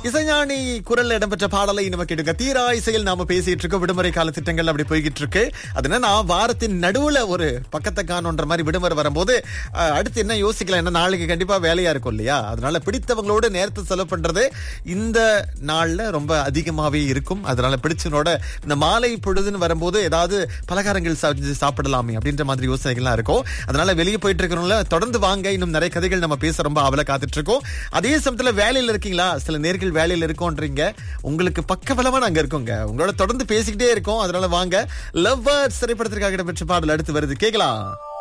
இசைஞானி குரல்ல இடம்பெற்ற பாடலை நம்ம கேட்டுங்க தீரா இசையில் நாம பேசிட்டு இருக்கோம் விடுமுறை கால திட்டங்கள் அப்படி போய்கிட்டு இருக்கு அது என்னன்னா வாரத்தின் நடுவுல ஒரு பக்கத்தை காணுன்ற மாதிரி விடுமுறை வரும்போது அஹ், அடுத்து என்ன யோசிக்கலாம் என்ன நாளைக்கு கண்டிப்பா வேலையா இருக்கும் இல்லையா அதனால பிடித்தவங்களோட நேரத்தை செலவு பண்றது இந்த நாள்ல ரொம்ப அதிகமாவே இருக்கும் அதனால பிடிச்சனோட இந்த மாலை பொழுதுன்னு வரும்போது ஏதாவது பலகாரங்கள் செஞ்சு சாப்பிடலாமே அப்படின்ற மாதிரி யோசனைகள்லாம் இருக்கும் அதனால வெளியே போயிட்டு இருக்கிறவங்கள தொடர்ந்து வாங்க இன்னும் நிறைய கதைகள் நம்ம பேச ரொம்ப அவல காத்துட்டு இருக்கோம் அதே சமயத்துல வேலையில இருக்கீங்களா சில நேர்கள் வேலையில இருக்கோன்றீங்க உங்களுக்கு பக்கபலமா நாங்க இருக்கோங்க உங்களோட தொடர்ந்து பேசிக்கிட்டே இருக்கோம் அதனால வாங்க லவ் திரைப்படத்திற்காக இடம்பெற்ற பாடல் அடுத்து வருது கேக்கலாம்